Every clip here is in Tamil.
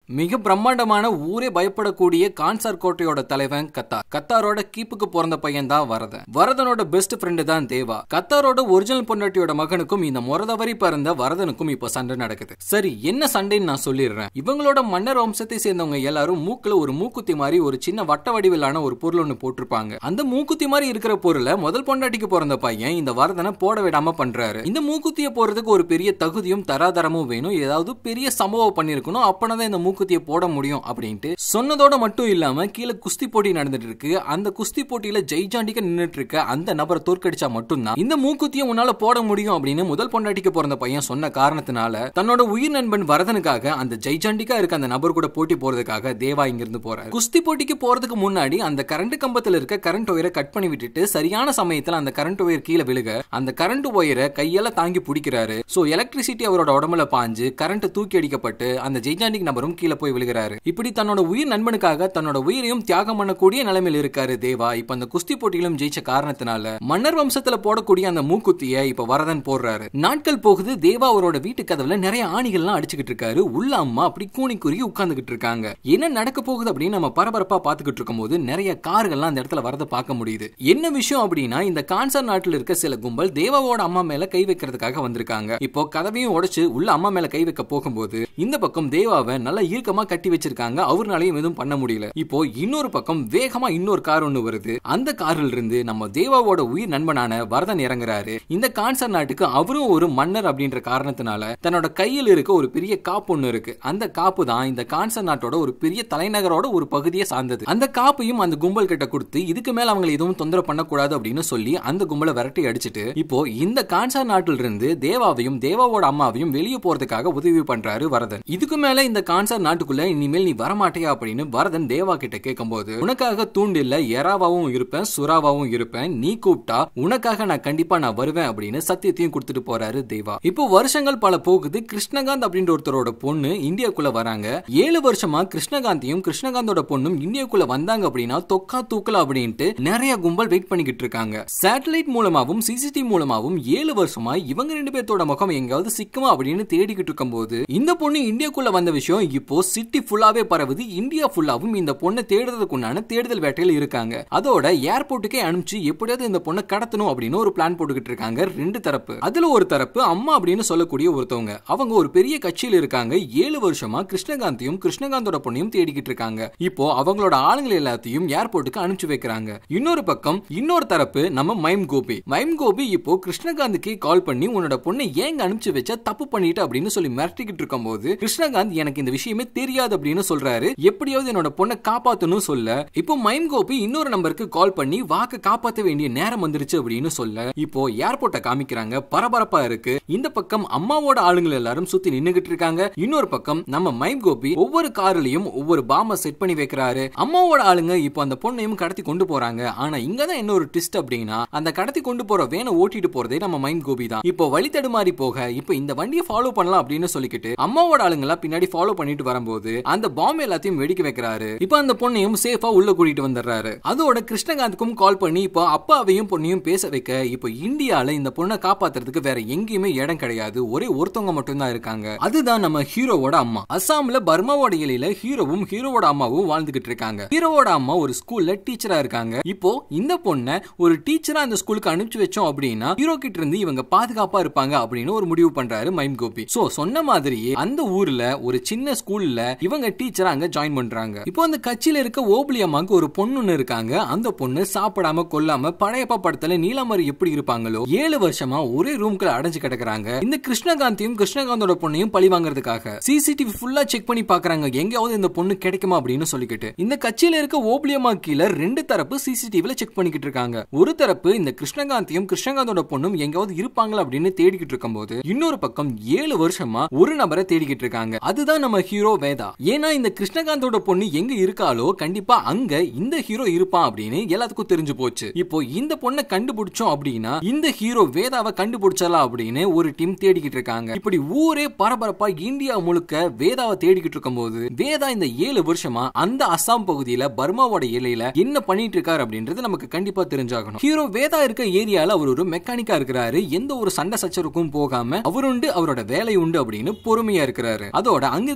மிக பிரம்மாண்டமான ஊரே பயப்படக்கூடிய கான்சார் கோட்டையோட தலைவன் கத்தார் கத்தாரோட கீப்புக்கு பிறந்த பையன் தான் வரதன் வரதனோட பெஸ்ட் ஃப்ரெண்டு தான் தேவா கத்தாரோட ஒரிஜினல் பொண்டாட்டியோட மகனுக்கும் இந்த முறதவரி பிறந்த வரதனுக்கும் இப்ப சண்டை நடக்குது சரி என்ன சண்டைன்னு நான் சொல்லிடுறேன் இவங்களோட மன்னர் வம்சத்தை சேர்ந்தவங்க எல்லாரும் மூக்குல ஒரு மூக்குத்தி மாதிரி ஒரு சின்ன வட்ட வடிவிலான ஒரு பொருள் ஒண்ணு போட்டிருப்பாங்க அந்த மூக்குத்தி மாதிரி இருக்கிற பொருளை முதல் பொண்டாட்டிக்கு பிறந்த பையன் இந்த வரதனை போட விடாம பண்றாரு இந்த மூக்குத்தியை போறதுக்கு ஒரு பெரிய தகுதியும் தராதரமும் வேணும் ஏதாவது பெரிய சம்பவம் பண்ணிருக்கணும் அப்பதான் இந்த மூக்குத்தியை போட முடியும் அப்படின்ட்டு சொன்னதோட மட்டும் இல்லாம கீழே குஸ்தி போட்டி நடந்துட்டு இருக்கு அந்த குஸ்தி போட்டியில ஜெய்ஜாண்டிக்க நின்னுட்டு இருக்க அந்த நபரை தோற்கடிச்சா மட்டும்தான் இந்த மூக்குத்தியை உன்னால போட முடியும் அப்படின்னு முதல் பொண்டாட்டிக்கு பிறந்த பையன் சொன்ன காரணத்தினால தன்னோட உயிர் நண்பன் வரதனுக்காக அந்த ஜெய்ஜாண்டிக்கா இருக்க அந்த நபர் கூட போட்டி போறதுக்காக தேவா இங்கிருந்து போறாரு குஸ்தி போட்டிக்கு போறதுக்கு முன்னாடி அந்த கரண்ட் கம்பத்துல இருக்க கரண்ட் ஒயரை கட் பண்ணி விட்டுட்டு சரியான சமயத்துல அந்த கரண்ட் ஒயர் கீழே விழுக அந்த கரண்ட் ஒயரை கையால தாங்கி பிடிக்கிறாரு சோ எலக்ட்ரிசிட்டி அவரோட உடம்புல பாஞ்சு கரண்ட் தூக்கி அடிக்கப்பட்டு அந்த ஜெய்ஜாண்டிக் நபரும் கீழே போய் விழுகிறாரு இப்படி தன்னோட உயிர் நண்பனுக்காக தன்னோட உயிரையும் தியாகம் பண்ணக்கூடிய நிலைமையில் இருக்காரு தேவா இப்ப அந்த குஸ்தி போட்டியிலும் ஜெயிச்ச காரணத்தினால மன்னர் வம்சத்துல போடக்கூடிய அந்த மூக்குத்திய இப்ப வரதன் போடுறாரு நாட்கள் போகுது தேவா அவரோட வீட்டு கதவுல நிறைய ஆணிகள்லாம் அடிச்சுக்கிட்டு இருக்காரு உள்ள அம்மா அப்படி கூனி குறுகி உட்கார்ந்துகிட்டு இருக்காங்க என்ன நடக்க போகுது அப்படின்னு நம்ம பரபரப்பா பாத்துக்கிட்டு இருக்கும்போது நிறைய கார்கள்லாம் அந்த இடத்துல வரத பார்க்க முடியுது என்ன விஷயம் அப்படின்னா இந்த கான்சர் நாட்டில் இருக்க சில கும்பல் தேவாவோட அம்மா மேல கை வைக்கிறதுக்காக வந்திருக்காங்க இப்போ கதவையும் உடைச்சு உள்ள அம்மா மேல கை வைக்க போகும்போது இந்த பக்கம் தேவாவை நல்லா இறுக்கமா கட்டி வச்சிருக்காங்க அவர்னாலையும் எதுவும் பண்ண முடியல இப்போ இன்னொரு பக்கம் வேகமா இன்னொரு கார் ஒண்ணு வருது அந்த காரில் இருந்து நம்ம தேவாவோட உயிர் நண்பனான வரதன் இறங்குறாரு இந்த கான்சர் நாட்டுக்கு அவரும் ஒரு மன்னர் அப்படின்ற காரணத்தினால தன்னோட கையில் இருக்க ஒரு பெரிய காப்பு ஒண்ணு இருக்கு அந்த காப்பு தான் இந்த கான்சர் நாட்டோட ஒரு பெரிய தலைநகரோட ஒரு பகுதியை சார்ந்தது அந்த காப்பையும் அந்த கும்பல் கிட்ட கொடுத்து இதுக்கு மேல அவங்களை எதுவும் தொந்தரவு பண்ணக்கூடாது அப்படின்னு சொல்லி அந்த கும்பலை விரட்டி அடிச்சிட்டு இப்போ இந்த கான்சார் நாட்டில் இருந்து தேவாவையும் தேவாவோட அம்மாவையும் வெளியே போறதுக்காக உதவி பண்றாரு வரதன் இதுக்கு மேல இந்த கான்சார் நாட்டுக்குள்ள இனிமேல் நீ வரமாட்டியா அப்படின்னு வரதன் தேவா கிட்ட கேட்கும்போது உனக்காக தூண்டில்ல எறாவாவும் இருப்பேன் சுறாவாவும் இருப்பேன் நீ கூப்பிட்டா உனக்காக நான் கண்டிப்பா நான் வருவேன் அப்படின்னு சத்தியத்தையும் கொடுத்துட்டு போறாரு தேவா இப்போ வருஷங்கள் பல போகுது கிருஷ்ணகாந்த் அப்படின்ற ஒருத்தரோட பொண்ணு இந்தியாக்குள்ள வராங்க ஏழு வருஷமா கிருஷ்ணகாந்தியும் கிருஷ்ணகாந்தோட பொண்ணும் இந்தியாக்குள்ள வந்தாங்க அப்படின்னா தொக்கா தூக்கல அப்படின்ட்டு நிறைய கும்பல் வெயிட் பண்ணிக்கிட்டு இருக்காங்க சேட்டலைட் மூலமாவும் சிசிடிவி மூலமாவும் ஏழு வருஷமா இவங்க ரெண்டு பேர்த்தோட முகம் எங்காவது சிக்குமா அப்படின்னு தேடிக்கிட்டு இருக்கும்போது இந்த பொண்ணு இந்தியாக்குள்ள வந்த விஷயம் இப்போ சிட்டி ஃபுல்லாவே பரவுது இந்தியா ஃபுல்லாவும் இந்த பொண்ணை தேடுறதுக்குண்டான தேடுதல் வேட்டையில் இருக்காங்க அதோட ஏர்போர்ட்டுக்கே அனுப்பிச்சு எப்படியாவது இந்த பொண்ணை கடத்தணும் அப்படின்னு ஒரு பிளான் போட்டுக்கிட்டு இருக்காங்க ரெண்டு தரப்பு அதுல ஒரு தரப்பு அம்மா அப்படின்னு சொல்லக்கூடிய ஒருத்தவங்க அவங்க ஒரு பெரிய கட்சியில் இருக்காங்க ஏழு வருஷமா கிருஷ்ணகாந்தையும் கிருஷ்ணகாந்தோட பொண்ணையும் தேடிக்கிட்டு இருக்காங்க இப்போ அவங்களோட ஆளுங்களை எல்லாத்தையும் ஏர்போர்ட்டுக்கு அனுப்பிச்சு வைக்கிறாங்க இன்னொரு பக்கம் இன்னொரு தரப்பு நம்ம மைம் கோபி மைம் கோபி இப்போ கிருஷ்ணகாந்துக்கு கால் பண்ணி உன்னோட பொண்ணை ஏங்க அனுப்பிச்சு வச்சா தப்பு பண்ணிட்டு அப்படின்னு சொல்லி மிரட்டிக்கிட்டு இருக்கும்போது கிருஷ்ணகாந்த் எனக்கு இந்த விஷயமே தெரியாது அப்படின்னு சொல்றாரு எப்படியாவது என்னோட பொண்ணை காப்பாத்தணும் சொல்ல இப்போ மைம் கோபி இன்னொரு நம்பருக்கு கால் பண்ணி வாக்க காப்பாத்த வேண்டிய நேரம் வந்துருச்சு அப்படின்னு சொல்ல இப்போ ஏர்போர்ட்டை காமிக்கிறாங்க பரபரப்பா இருக்கு இந்த பக்கம் அம்மாவோட ஆளுங்கள் எல்லாரும் சுத்தி நின்னுகிட்டு இருக்காங்க இன்னொரு பக்கம் நம்ம மைம் கோபி ஒவ்வொரு கார்லயும் ஒவ்வொரு பாம்ப செட் பண்ணி வைக்கிறாரு அம்மாவோட ஆளுங்க இப்போ அந்த பொண்ணையும் கடத்தி கொண்டு போறாங்க ஆனா இங்கதான் என்ன ஒரு ட்விஸ்ட் அப்படின்னா அந்த கடத்தி கொண்டு போற வேனை ஓட்டிட்டு போறதே நம்ம மைம் கோபி தான் இப்போ வழி தடுமாறி போக இப்போ இந்த வண்டியை ஃபாலோ பண்ணலாம் அப்படின்னு சொல்லிக்கிட்டு அம்மாவோட ஆளுங்களா பின்னாடி ஃபாலோ பண்ணிட்டு வரும்போது அந்த பாம்பு எல்லாத்தையும் வெடிக்க வைக்கிறாரு இப்போ அந்த பொண்ணையும் சேஃபா உள்ள கூட்டிட்டு வந்துடுறாரு அதோட கிருஷ்ணகாந்துக்கும் கால் பண்ணி இப்போ அப்பாவையும் பொண்ணையும் பேச வைக்க இப்போ இந்தியால இந்த பொண்ணை காப்பாத்துறதுக்கு வேற எங்கேயுமே இடம் கிடையாது ஒரே ஒருத்தவங்க மட்டும் தான் இருக்காங்க அதுதான் நம்ம ஹீரோவோட அம்மா அசாம்ல பர்மாவோட இலையில ஹீரோவும் ஹீரோவோட அம்மாவும் வாழ்ந்துகிட்டு இருக்காங்க ஹீரோவோட அம்மா ஒரு ஸ்கூல்ல டீச்சரா இருக்காங்க இப்போ இந்த பொண்ணை ஒரு டீச்சரா அந்த ஸ்கூலுக்கு அனுப்பிச்சு வச்சோம் அப்படின்னா ஹீரோ கிட்ட இருந்து இவங்க பாதுகாப்பா இருப்பாங்க அப்படின்னு ஒரு முடிவு பண்றாரு மைம் கோபி சோ சொன்ன மாதிரியே அந்த ஊர்ல ஒரு சின்ன ஸ்கூல்ல இவங்க டீச்சரா அங்க ஜாயின் பண்றாங்க இப்போ அந்த கட்சியில இருக்க ஓபிளி அம்மாக்கு ஒரு பொண்ணு இருக்காங்க அந்த பொண்ணு சாப்பிடாம கொல்லாம பழையப்பா படத்துல நீலாமரி எப்படி இருப்பாங்களோ ஏழு வருஷமா ஒரே ரூம்குள்ள அடைஞ்சு கிடக்குறாங்க இந்த கிருஷ்ணகாந்தியும் கிருஷ்ணகாந்தோட பொண்ணையும் பழி வாங்குறதுக்காக சிசிடிவி ஃபுல்லா செக் பண்ணி பாக்குறாங்க எங்கேயாவது இந்த பொண்ணு கிடைக்குமா அப்படின்னு சொல்லிக்கிட்டு இந்த கட்சியில இருக்க ஓபிளியம்மா கீழே ரெண்டு தரப்பு சிசிடிவில செக் பண்ணிக்கிட்டு இருக்காங்க ஒரு தரப்பு இந்த கிருஷ்ணகாந்தியும் கிருஷ்ணகாந்தோட பொண்ணும் எங்கேயாவது இருப்பாங்களா அப்படின்னு தேடிக்கிட்டு இருக்கும்போது இன்னொரு பக்கம் ஏழு வருஷமா ஒரு நபரை தேடிக்கிட்டு இருக்காங்க அதுதான் நம்ம ஹீரோ வேதா ஏன்னா இந்த கிருஷ்ணகாந்தோட பொண்ணு எங்க இருக்காளோ கண்டிப்பா அங்க இந்த ஹீரோ இருப்பான் அப்படின்னு எல்லாத்துக்கும் தெரிஞ்சு போச்சு இப்போ இந்த பொண்ணை கண்டுபிடிச்சோம் அப்படின்னா இந்த ஹீரோ வேதாவை கண்டுபிடிச்சலாம் அப்படின்னு ஒரு டீம் தேடிக்கிட்டு இருக்காங்க இப்படி ஊரே பரபரப்பா இந்தியா முழுக்க வேதாவை தேடிக்கிட்டு இருக்கும்போது வேதா இந்த ஏழு வருஷமா அந்த அசாம் பகுதியில பர்மாவோட எல்லையில என்ன பண்ணிட்டு இருக்காரு அப்படின்றது நமக்கு கண்டிப்பா தெரிஞ்சாகணும் ஹீரோ வேதா இருக்க ஏரியால அவர் ஒரு மெக்கானிக்கா இருக்கிறாரு எந்த ஒரு சண்டை சச்சரவுக்கும் போகாம அவர் உண்டு அவரோட வேலை உண்டு அப்படின்னு பொறுமையா இருக்கிறாரு அதோட அங்க இருக்கிற குழந்தைங்க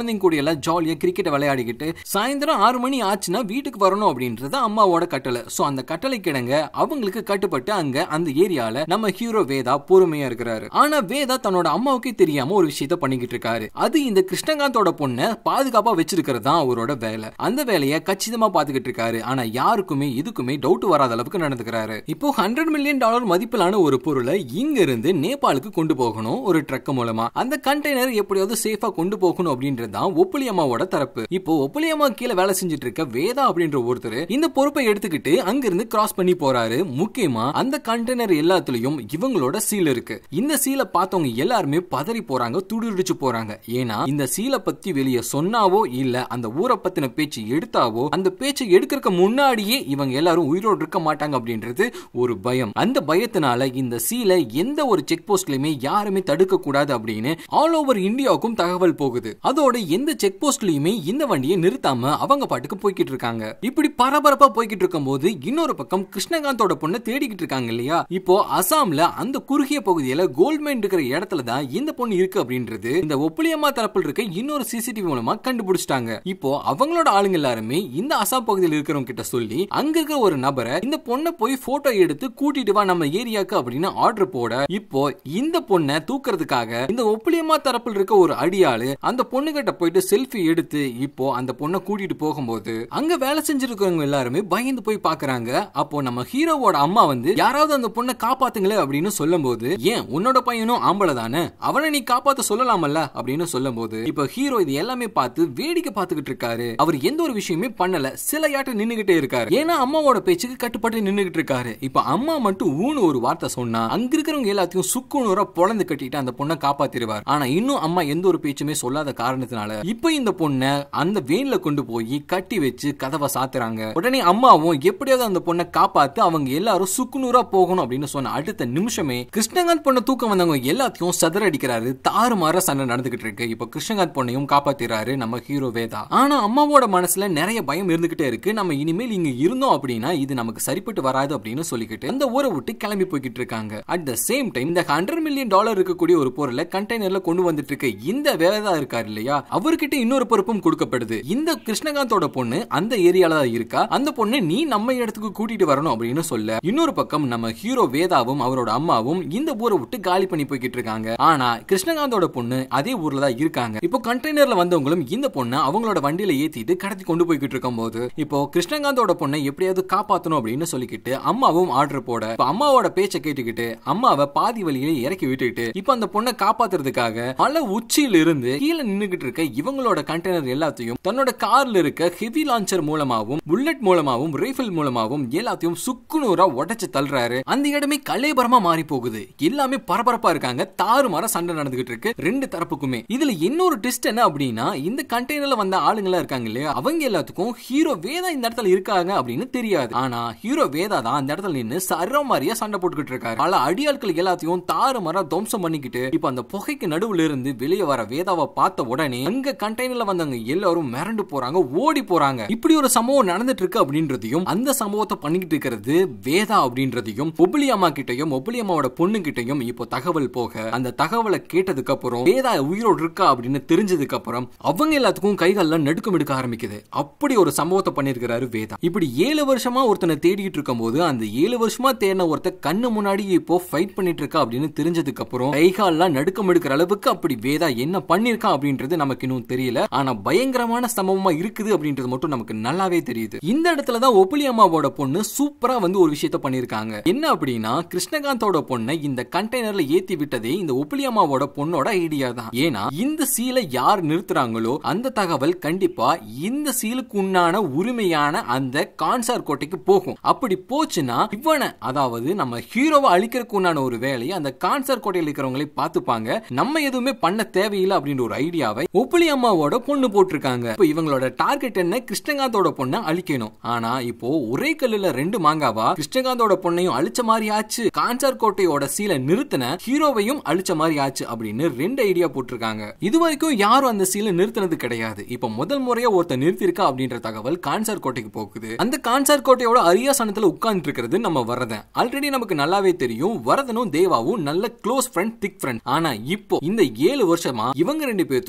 குழந்தைங்க கூட எல்லாம் ஜாலியா கிரிக்கெட் விளையாடிக்கிட்டு சாயந்தரம் ஆறு மணி ஆச்சுன்னா வீட்டுக்கு வரணும் அப்படின்றது அம்மாவோட கட்டளை சோ அந்த கட்டளை கிடங்க அவங்களுக்கு கட்டுப்பட்டு அங்க அந்த ஏரியால நம்ம ஹீரோ வேதா பொறுமையா இருக்கிறாரு ஆனா வேதா தன்னோட அம்மாவுக்கே தெரியாம ஒரு விஷயத்த பண்ணிக்கிட்டு இருக்காரு அது இந்த கிருஷ்ணகாந்தோட பொண்ணை பாதுகாப்பா வச்சிருக்கிறது தான் அவரோட வேலை அந்த வேலையை கச்சிதமா பாத்துக்கிட்டு இருக்காரு ஆனா யாருக்குமே இதுக்குமே டவுட் வராத அளவுக்கு நடந்துக்கிறாரு இப்போ ஹண்ட்ரட் மில்லியன் டாலர் மதிப்பிலான ஒரு பொருளை இங்க இருந்து நேபாளுக்கு கொண்டு போகணும் ஒரு ட்ரக் மூலமா அந்த கண்டெய்னர் எப்படியாவது சேஃபா கொண்டு போகணும் அப்படின்றது தான் ஒப்புலி அம்மாவோட தரப்பு இப்போ ஒப்புலி அம்மா கீழே வேலை செஞ்சுட்டு இருக்க வேதா அப்படின்ற ஒருத்தர் இந்த பொறுப்பை எடுத்துக்கிட்டு அங்கிருந்து கிராஸ் பண்ணி போறாரு முக்கியமா அந்த கண்டெய்னர் எல்லாத்துலயும் இவங்களோட சீல் இருக்கு இந்த சீலை பார்த்தவங்க எல்லாருமே பதறி போறாங்க துடிதுடிச்சு போறாங்க ஏன்னா இந்த சீலை பத்தி வெளியே சொன்னாவோ இல்ல அந்த ஊரை பத்தின பேச்சு எடுத்தாவோ அந்த பேச்சை எடுக்கிறதுக்கு முன்னாடியே இவங்க எல்லாரும் உயிரோடு இருக்க மாட்டாங்க அப்படின்றது ஒரு பயம் அந்த பயத்தினால இந்த சீலை எந்த ஒரு செக் போஸ்ட்லயுமே யாருமே தடுக்க கூடாது அப்படின்னு ஆல் ஓவர் இந்தியாவுக்கும் தகவல் போகுது அதோட எந்த செக் போஸ்ட்லயுமே இந்த வண்டியை நிறுத்தாம அவங்க பாட்டுக்கு போய்கிட்டு இருக்காங்க இப்படி பரபரப்பா போய்கிட்டு இருக்கும்போது இன்னொரு பக்கம் கிருஷ்ணகாந்தோட பொண்ணை தேடிக்கிட்டு இருக்காங்க இல்லையா இப்போ அசாம்ல அந்த குறுகிய பகுதியில கோல்ட்மைன் இருக்கிற இடத்துல தான் இந்த பொண்ணு இருக்கு அப்படின்றது இந்த ஒப்புளியம்மா தரப்பில் இருக்க இன்னொரு சிசிடிவி மூலமா கண்டுபிடிச்சிட்டாங்க இப்போ அவங்களோட ஆளுங்க எல்லாருமே இந்த அசாம் பகுதியில் இருக்கிறவங்க கிட்ட சொல்லி அங்க இருக்கிற ஒரு நபரை இந்த பொண்ணை போய் போட்டோ எடுத்து கூட்டிட்டு வா நம்ம ஏரியாக்கு அப்படின்னு ஆர்டர் போட இப்போ இந்த பொண்ணை தூக்குறதுக்காக இந்த ஒப்புளியம்மா தரப்பில் இருக்க ஒரு அடியாளு அந்த பொண்ணு கிட்ட போயிட்டு செல்ஃபி எடுத்து இப்போ அந்த பொண்ணை கூட்டிட்டு போகும்போது அங்க வேலை செஞ்சிருக்கிறவங்க எல்லாருமே பயந்து போய் பாக்குறாங்க அப்போ நம்ம ஹீரோவோட அம்மா வந்து யாராவது அந்த பொண்ணை காப்பாத்துங்களே அப்படின்னு சொல்லும்போது ஏன் உன்னோட பையனும் ஆம்பளை தானே அவனை நீ காப்பாத்த சொல்லலாமல்ல அப்படின்னு சொல்லும்போது இப்போ ஹீரோ இது எல்லாமே பார்த்து வேடிக்கை பார்த்துக்கிட்டு இருக்காரு அவர் எந்த ஒரு விஷயமே பண்ணல சிலையாட்டு நின்னுகிட்டே இருக்காரு ஏன்னா அம்மாவோட பேச்சுக்கு கட்டுப்பட்டு நின்னுகிட்டு இருக்காரு இப்போ அம்மா மட்டும் ஊனு ஒரு வார்த்தை சொன்னா அங்க இருக்கிறவங்க எல்லாத்தையும் சுக்குநூறா பொழந்து கட்டிட்டு அந்த பொண்ணை காப்பாத்திருவார் ஆனா இன்னும் அம்மா எந்த ஒரு பேச்சுமே சொல்லாத காரணத்தினால இப்போ இந்த பொண்ணை அந்த வேன்ல கொண்டு போய் கட்டி வச்சு கதவை சாத்துறாங்க உடனே அம்மாவும் எப்படியாவது அந்த பொண்ணை காப்பாத்து அவங்க எல்லாரும் சுக்குநூறா போகணும் அப்படின்னு சொன்ன அடுத்த நிமிஷமே கிருஷ்ணகாந்த் பொண்ணை தூக்கம் வந்தவங்க எல்லாத்தையும் சதற அடிக்கிறாரு தாறுமாற சண்டை நடந்துகிட்டு இருக்கு இப்போ கிருஷ்ணகாந்த் பொண்ணையும் காப்பாத்திறாரு நம்ம ஹீரோ வேதா ஆனா அம்மாவோட மனசுல நிறைய பயம் இருந்துகிட்டே இருக்கு நம்ம இனிமேல் இங்க இருந்தோம் அப்படின்னா இது நமக்கு சரிப்பட்டு வராது அப்படின்னு சொல்லிக்கிட்டு அந்த ஊரை விட்டு கிளம்பி போய்கிட்டு இருக்காங்க அட் த சேம் டைம் இந்த ஹண்ட்ரட் மில்லியன் டாலர் இருக்கக்கூடிய ஒரு பொருளை கண்டெய்னர்ல கொண்டு வந்துட்டு இருக்க இந்த வேதா இருக்காரு இல்லையா அவர்கிட்ட இன்னொரு பொறுப்பும் கொடுக்கப்படுது இந்த கிருஷ்ணகாந்தோட பொண்ணு அந்த ஏரியால தான் இருக்கா அந்த பொண்ணு நீ நம்ம இடத்துக்கு கூட்டிட்டு வரணும் அப்படின்னு சொல்ல இன்னொரு பக்கம் நம்ம ஹீரோ வேதாவும் அவரோட அம்மாவும் இந்த ஊரை விட்டு காலி பண்ணி போய்கிட்டு இருக்காங்க ஆனா கிருஷ்ணகாந்தோட பொண்ணு அதே ஊர்ல தான் இருக்காங்க இப்போ கண்டெய்னர்ல வந்தவங்களும் இந்த பொண்ணை அவங்களோட வண்டியில ஏத்திட்டு கடத்தி கொண்டு போய்கிட்டு இருக்கும் போது இப்போ கிருஷ்ணகாந்தோட பொண்ணை எப்படியாவது காப்பாத்தணும் அப்படின்னு சொல்லிக்கிட்டு அம்மாவும் ஆர்டர் போட இப்போ அம்மாவோட பேச்சை கேட்டுக்கிட்டு அம்மாவை பாதி வழியில இறக்கி விட்டுட்டு இப்போ அந்த பொண்ணை காப்பாத்துறதுக்காக மலை உச்சியில இருந்து கீழே நின்னுகிட்டு இருக்க இவங்களோட கண்டெய்னர் எல்லாத்தையும் தன்னோட கார்ல இருக்க ஹெவி லான்ச்சர் மூலமாவும் புல்லட் மூலமாவும் ரைபிள் மூலமாவும் எல்லாத்தையும் சுக்குநூறா உடைச்சு தள்ளுறாரு அந்த இடமே கலேபரமா மாறி போகுது எல்லாமே பரபரப்பா இருக்காங்க தாறுமாற சண்டை நடந்துகிட்டு இருக்கு ரெண்டு தரப்புக்குமே இதுல இன்னொரு ட்விஸ்ட் என்ன அப்படின்னா இந்த கண்டெய்னர்ல வந்த ஆளுங்களா இருக்காங்க இல்லையா அவங்க எல்லாத்துக்கும் ஹீரோ வேதா இந்த இடத்துல இருக்காங்க அப்படின்னு தெரியாது ஆனா ஹீரோ வேதா தான் அந்த இடத்துல நின்னு சர்ற மாதிரியா சண்டை போட்டுக்கிட்டு இருக்காரு பல அடியாட்கள் எல்லாத்தையும் தாறுமாறா துவம்சம் பண்ணிக்கிட்டு இப்ப அந்த புகைக்கு நடுவுல இருந்து வெளியே வர வேதாவை பார்த்த உடனே அங்க கண்டெய்னர்ல வந்தவங்க எல்லாரும் மிரண்டு போறாங்க ஓடி போறாங்க இப்படி ஒரு சம்பவம் நடந்துட்டு இருக்கு அப்படின்றதையும் அந்த சம்பவத்தை பண்ணிக்கிட்டு இருக்கிறது வேதா அப்படின்றதையும் ஒப்புலி அம்மா கிட்டயும் ஒப்புலி அம்மாவோட பொண்ணு கிட்டயும் இப்போ தகவல் போக அந்த தகவலை கேட்டதுக்கு அப்புறம் வேதா உயிரோடு இருக்கா அப்படின்னு தெரிஞ்சதுக்கு அப்புறம் அவங்க எல்லாத்துக்கும் கைகால்லாம் நடுக்கம் எடுக்க ஆரம்பிக்குது அப்படி ஒரு சம்பவத்தை பண்ணிருக்கிறாரு வேதா இப்படி ஏழு வருஷமா ஒருத்தனை தேடிட்டு இருக்கும் போது அந்த ஏழு வருஷமா தேடின ஒருத்த கண்ணு முன்னாடி இப்போ ஃபைட் பண்ணிட்டு இருக்கா அப்படின்னு தெரிஞ்சதுக்கு அப்புறம் கைகால்லாம் நடுக்கம் எடுக்கிற அளவுக்கு அப்படி வேதா என்ன பண்ணிருக்கான் அப்படின்றது நமக்கு இன்னும் தெரியல ஆனா பயங்கரமான சம்பவமா இருக்குது அப்படின்றது மட்டும் நமக்கு நல்லாவே தெரியுது இந்த இடத்துல தான் ஒப்புலி அம்மாவோட பொண்ணு சூப்பரா வந்து ஒரு விஷயத்த பண்ணிருக்காங்க என்ன அப்படின்னா கிருஷ்ணகாந்தோட பொண்ணை இந்த கண்டெய்னர்ல ஏத்தி விட்டதே இந்த ஒப்புலி அம்மாவோட பொண்ணோட ஐடியா தான் ஏன்னா இந்த சீலை யார் நிறுத்துறாங்களோ அந்த தகவல் கண்டிப்பா இந்த சீலுக்கு உண்டான உரிமையான அந்த கான்சார் கோட்டைக்கு போகும் அப்படி போச்சுன்னா இவனை அதாவது நம்ம ஹீரோவை அழிக்கிறதுக்கு உண்டான ஒரு வேலையை அந்த கான்சார் கோட்டையில் இருக்கிறவங்களே பார்த்துப்பாங்க நம்ம எதுவுமே பண்ண தேவையில்லை அப்படின்ற ஒரு ஐடியாவை ஒப்புலி அம்மாவோட பொண்ணு போட்டிருக்காங்க இப்போ இவங்களோட டார்கெட் என்ன கிருஷ்ணகாந்தோட பொண்ணை அழிக்கணும் ஆனா இப்போ ஒரே கல்லுல ரெண்டு மாங்காவா கிருஷ்ணகாந்தோட பொண்ணையும் அழிச்ச மாதிரி ஆச்சு கான்சார் கோட்டையோட சீலை நிறுத்தின ஹீரோவையும் அழிச்ச மாதிரி ஆச்சு அப்படின்னு ரெண்டு ஐடியா போட்டிருக்காங்க இது வரைக்கும் யாரும் அந்த சீலை நிறுத்தினது கிடையாது இப்போ முதல் முறையா ஒருத்தர் நிறுத்திருக்கா அப்படின்ற தகவல் கான்சார் கோட்டைக்கு போகுது அந்த கான்சார் கோட்டையோட அரியாசனத்துல உட்கார்ந்து இருக்கிறது நம்ம வரதன் ஆல்ரெடி நமக்கு நல்லாவே தெரியும் வரதனும் தேவாவும் நல்ல க்ளோஸ் ஃப்ரெண்ட் திக் ஃப்ரெண்ட் ஆனா இப்போ இந்த ஏழு வருஷமா இவங்க ரெண்டு பேர்த்துக்கும்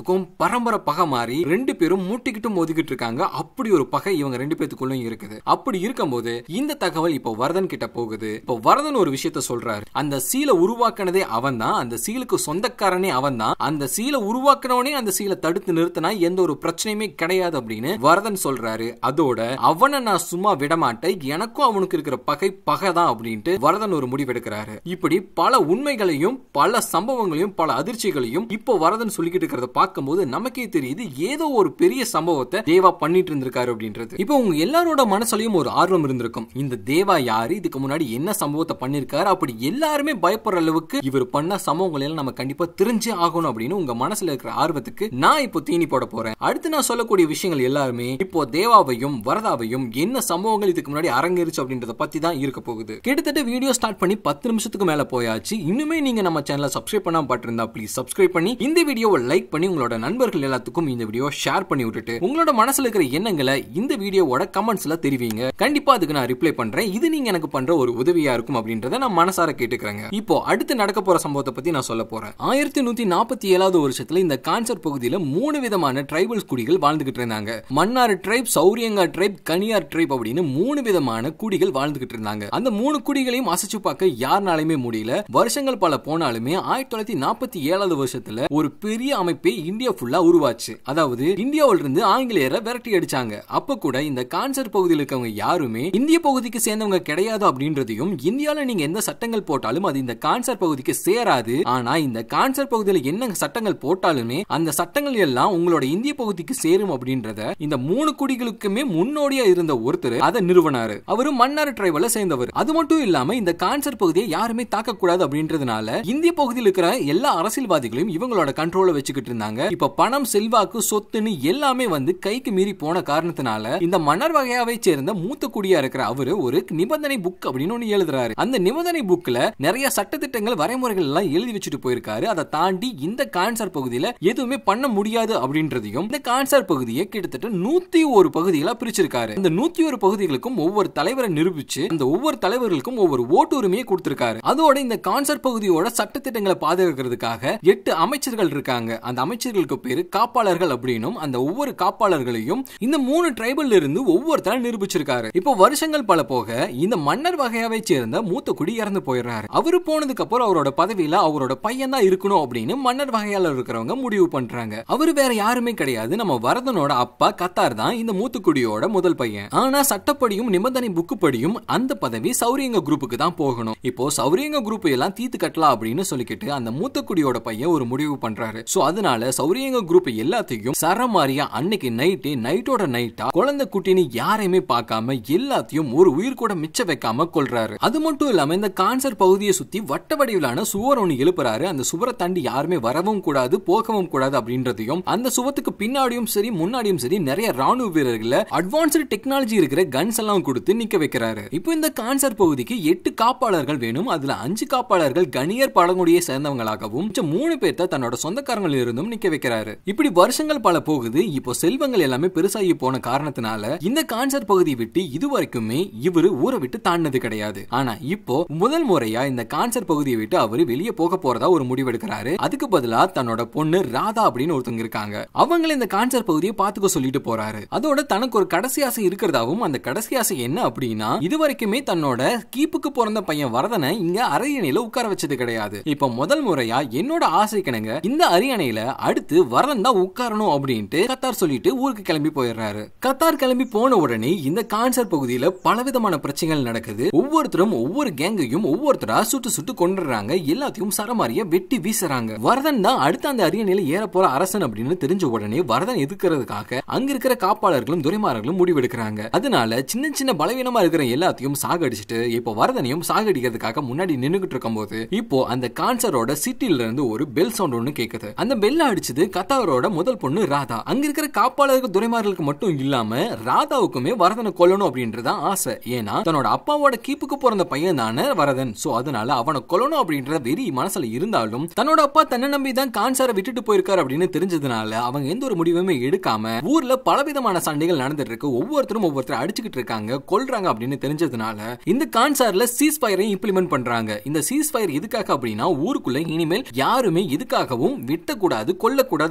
பரம்பரை பகை மாறி ரெண்டு பேரும் மூட்டிக்கிட்டு மோதிக்கிட்டு இருக்காங்க அப்படி ஒரு பகை இவங்க ரெண்டு பேத்துக்குள்ளும் இருக்குது அப்படி இருக்கும்போது இந்த தகவல் இப்போ வரதன் கிட்ட போகுது இப்போ வரதன் ஒரு விஷயத்த சொல்றாரு அந்த சீலை உருவாக்குனதே அவன் தான் அந்த சீலுக்கு சொந்தக்காரனே அவன் தான் அந்த சீலை உருவாக்குனவனே அந்த சீலை தடுத்து நிறுத்தினா எந்த ஒரு பிரச்சனையுமே கிடையாது அப்படின்னு வரதன் சொல்றாரு அதோட அவனை நான் சும்மா விட மாட்டேன் எனக்கும் அவனுக்கு இருக்கிற பகை பகை தான் அப்படின்ட்டு வரதன் ஒரு முடிவெடுக்கிறாரு இப்படி பல உண்மைகளையும் பல சம்பவங்களையும் பல அதிர்ச்சிகளையும் இப்போ வரதன் சொல்லிக்கிட்டு இருக்கிறத பார்க்கும்போது நமக்கே தெரியுது ஏதோ ஒரு பெரிய சம்பவத்தை தேவா பண்ணிட்டு இருந்திருக்காரு அப்படின்றது இப்போ உங்க எல்லாரோட மனசுலயும் ஒரு ஆர்வம் இருந்திருக்கும் இந்த தேவா யாரு இதுக்கு முன்னாடி என்ன சம்பவத்தை பண்ணிருக்காரு அப்படி எல்லாருமே பயப்படுற அளவுக்கு இவர் பண்ண சம்பவங்கள் எல்லாம் நம்ம கண்டிப்பா தெரிஞ்சே ஆகணும் அப்படின்னு உங்க மனசுல இருக்கிற ஆர்வத்துக்கு நான் இப்போ தீனி போட போறேன் அடுத்து நான் சொல்லக்கூடிய விஷயங்கள் எல்லாருமே இப்போ தேவாவையும் வரதாவையும் என்ன சம்பவங்கள் இதுக்கு முன்னாடி அரங்கேறிச்சு அப்படின்றத பத்தி தான் இருக்க போகுது கிட்டத்தட்ட வீடியோ ஸ்டார்ட் பண்ணி பத்து நிமிஷத்துக்கு மேல போயாச்சு இன்னுமே நீங்க நம்ம சேனலை சப்ஸ்கிரைப் பண்ணாம பாட்டிருந்தா ப்ளீஸ் சப்ஸ்கிரைப் பண்ணி இந்த வீடியோவை லைக் பண்ணி உங்களோட நண்பர்கள் எல்லாத்துக்கும் இந்த வீடியோ ஷேர் பண்ணி விட்டுட்டு உங்களோட மனசுல இருக்கிற எண்ணங்களை இந்த வீடியோவோட கமெண்ட்ஸ்ல தெரிவிங்க கண்டிப்பா அதுக்கு நான் ரிப்ளை பண்றேன் இது நீங்க எனக்கு பண்ற ஒரு உதவியா இருக்கும் அப்படின்றத நான் மனசார கேட்டுக்கிறேங்க இப்போ அடுத்து நடக்க போற சம்பவத்தை பத்தி நான் சொல்ல போறேன் ஆயிரத்தி நூத்தி நாற்பத்தி ஏழாவது வருஷத்துல இந்த கான்சர் பகுதியில மூணு விதமான ட்ரைபல்ஸ் குடிகள் வாழ்ந்துகிட்டு இருந்தாங்க மன்னார் ட்ரைப் சௌரியங்கா ட்ரைப் கனியார் ட்ரைப் அப்படின்னு மூணு விதமான குடிகள் வாழ்ந்துகிட்டு இருந்தாங்க அந்த மூணு குடிகளையும் அசைச்சு பார்க்க யாருனாலுமே முடியல வருஷங்கள் பல போனாலுமே ஆயிரத்தி தொள்ளாயிரத்தி நாற்பத்தி ஏழாவது வருஷத்துல ஒரு பெரிய அமைப்பே இந்தியா ஃபுல்லா உருவாச்சு அதாவது இந்தியாவில இருந்து ஆங்கிலேயரை விரட்டி அடிச்சாங்க அப்ப கூட இந்த கான்சர் பகுதியில் இருக்கவங்க யாருமே இந்திய பகுதிக்கு சேர்ந்தவங்க கிடையாது அப்படின்றதையும் இந்தியால நீங்க எந்த சட்டங்கள் போட்டாலும் அது இந்த கான்சர் பகுதிக்கு சேராது ஆனா இந்த கான்சர் பகுதியில் என்ன சட்டங்கள் போட்டாலுமே அந்த சட்டங்கள் எல்லாம் உங்களோட இந்திய பகுதிக்கு சேரும் அப்படின்றத இந்த மூணு குடிகளுக்குமே முன்னோடியா இருந்த ஒருத்தர் அதை நிறுவனாரு அவரு மன்னார் டிரைவல சேர்ந்தவர் அது மட்டும் இல்லாம இந்த கான்சர் பகுதியை யாருமே தாக்க கூடாது அப்படின்றதுனால இந்திய பகுதியில் இருக்கிற எல்லா அரசியல்வாதிகளையும் இவங்களோட கண்ட்ரோல வச்சுக்கிட்டு இருந்தாங்க இப்ப பணம் செல்வாக்கு சொத்துன்னு எல்லாமே வந்து கைக்கு மீறி போன காரணத்தினால இந்த மன்னர் வகையாவை சேர்ந்த மூத்த குடியா இருக்கிற அவரு ஒரு நிபந்தனை புக் அப்படின்னு ஒண்ணு எழுதுறாரு அந்த நிபந்தனை புக்ல நிறைய சட்டத்திட்டங்கள் வரைமுறைகள் எல்லாம் எழுதி வச்சுட்டு போயிருக்காரு அதை தாண்டி இந்த கான்சர் பகுதியில எதுவுமே பண்ண முடியாது அப்படின்றதையும் இந்த கான்சர் பகுதியை கிட்டத்தட்ட நூத்தி ஒரு பகுதிகளா பிரிச்சிருக்காரு இந்த நூத்தி ஒரு பகுதிகளுக்கும் ஒவ்வொரு தலைவரை நிரூபிச்சு அந்த ஒவ்வொரு தலைவர்களுக்கும் ஒவ்வொரு ஓட்டு உரிமையை கொடுத்திருக்காரு அதோட இந்த கான்சர் பகுதியோட சட்டத்திட்டங்களை பாதுகாக்கிறதுக்காக எட்டு அமைச்சர்கள் இருக்காங்க அந்த அமைச்சர்களுக்கு பேரு காப்பாளர்கள் அப்படின்னும் அந்த ஒவ்வொரு காப்பாளர்களையும் இந்த மூணு ட்ரைபல்ல இருந்து ஒவ்வொருத்தரும் நிரூபிச்சிருக்காரு இப்போ வருஷங்கள் பல போக இந்த மன்னர் வகையாவை சேர்ந்த மூத்த குடி இறந்து போயிடுறாரு அவரு போனதுக்கு அப்புறம் அவரோட பதவியில அவரோட பையன் தான் இருக்கணும் அப்படின்னு மன்னர் வகையால இருக்கிறவங்க முடிவு பண்றாங்க அவரு வேற யாருமே கிடையாது நம்ம வரதனோட அப்பா கத்தார் தான் இந்த மூத்துக்குடியோட முதல் பையன் ஆனா சட்டப்படியும் நிபந்தனை புக்கு படியும் அந்த பதவி சௌரியங்க குரூப்புக்கு தான் போகணும் இப்போ சௌரியங்க குரூப் எல்லாம் தீத்து கட்டலாம் அப்படின்னு சொல்லிக்கிட்டு அந்த மூத்தக்குடியோட பையன் ஒரு முடிவு பண்றாரு சோ அதனால சௌரியங்க குரூப் எல்லாத்தையும் சரமாரியா அன்னைக்கு நைட்டே நைட்டோட நைட்டா குழந்தை குட்டின்னு யாரையுமே பார்க்காம எல்லாத்தையும் ஒரு உயிர் கூட மிச்ச வைக்காம கொள்றாரு அது மட்டும் இல்லாம இந்த கான்சர் பகுதியை சுத்தி வட்ட வடிவிலான சுவர் ஒண்ணு எழுப்புறாரு அந்த சுவரை தாண்டி யாருமே வரவும் கூடாது போகவும் கூடாது அப்படின்றதையும் அந்த சுவத்துக்கு பின்னாடியும் சரி முன்னாடியும் சரி நிறைய ராணுவ வீரர்கள அட்வான்ஸ்டு டெக்னாலஜி இருக்கிற கன்ஸ் எல்லாம் கொடுத்து நிக்க வைக்கிறாரு இப்போ இந்த கான்சர் பகுதிக்கு எட்டு காப்பாளர்கள் வேணும் அதுல அஞ்சு காப்பாளர்கள் கணியர் பழங்குடியை சேர்ந்தவங்களாகவும் மிச்ச மூணு பேர்த்த தன்னோட சொந்தக்காரங்கள் இருந்தும் நிக்க வைக்கிறாரு இப்படி வருஷங்கள் பல போகுது இப்போ செல்வங்கள் எல்லாமே பெருசாகி போன காரணத்தினால இந்த கான்சர் பகுதியை விட்டு இது வரைக்குமே இவரு ஊரை விட்டு தாண்டினது கிடையாது ஆனா இப்போ முதல் முறையா இந்த கான்சர் பகுதியை விட்டு அவரு வெளியே போக போறதா ஒரு முடிவெடுக்கிறாரு அதுக்கு பதிலா தன்னோட பொண்ணு ராதா அப்படின்னு ஒருத்தவங்க இருக்காங்க அவங்கள இந்த கான்சர் பகுதியை பாத்துக்க சொல்லிட்டு போறாரு அதோட தனக்கு ஒரு கடைசி ஆசை இருக்கிறதாவும் அந்த கடைசி ஆசை என்ன அப்படின்னா இது வரைக்குமே தன்னோட கீப்புக்கு பிறந்த பையன் வரதனை இங்க அரியணையில உட்கார வச்சது கிடையாது இப்ப முதல் முறையா என்னோட ஆசைக்கணுங்க இந்த அரியணையில அடுத்து வரதன் தான் உட்காரணும் அப்படின்ட்டு கத்தார் சொல்லிட்டு ஊருக்கு கிளம்பி போயிடுறாரு கத்தார் கிளம்பி போன உடனே இந்த கான்சர் பகுதியில பலவிதமான பிரச்சனைகள் நடக்குது ஒவ்வொருத்தரும் ஒவ்வொரு கேங்கையும் ஒவ்வொருத்தரா சுட்டு சுட்டு கொண்டுறாங்க எல்லாத்தையும் சரமாரிய வெட்டி வீசுறாங்க வரதன் தான் அடுத்த அந்த அரியணையில ஏற போற அரசன் அப்படின்னு தெரிஞ்ச உடனே வரதன் எதிர்க்கிறதுக்காக அங்க இருக்கிற காப்பாளர்களும் துரைமார்களும் முடிவெடுக்கிறாங்க அதனால சின்ன சின்ன பலவீனமா இருக்கிற எல்லாத்தையும் சாகடிச்சிட்டு இப்போ வரதனையும் சாகடிக்கிறதுக்காக முன்னாடி நின்னுகிட்டு இருக்கும்போது இப்போ அந்த கான்சரோட சிட்டில இருந்து ஒரு பெல் சவுண்ட் ஒண்ணு கேக்குது அந்த பெல் அடிச்சது கத்தாரோட முதல் பொண்ணு ராதா அங்க இருக்கிற காப்பாளர்கள் துரைமார்களுக்கு மட்டும் இல்லாம ராதாவுக்குமே வரதனை கொல்லணும் அப்படின்றதான் ஆசை ஏன்னா தன்னோட அப்பாவோட கீப்புக்கு பிறந்த பையன் தானே வரதன் சோ அதனால அவனை கொல்லணும் அப்படின்ற வெறி மனசுல இருந்தாலும் தன்னோட அப்பா தன்னை நம்பி தான் கான்சாரை விட்டுட்டு போயிருக்காரு அப்படின்னு தெரிஞ்சதுனால அவங்க எந்த ஒரு முடிவுமே எடுக்காம ஊர்ல பலவிதமான சண்டைகள் நடந்துட்டு இருக்கு ஒவ்வொருத்தரும் ஒவ்வொருத்தர் அடிச்சுக்கிட்டு இருக்காங்க கொல்றாங்க அப்படின்னு தெரிஞ்சதுனால இந்த கான்சார்ல சீஸ் ஃபயரையும் இம்ப்ளிமெண்ட் பண்றாங்க இந்த சீஸ் ஃபயர் எதுக்காக அப்படின்னா ஊருக்குள்ள இனிமேல் யாருமே எதுக்காகவும் விட்டக்கூடாது கொல்லக்கூடாது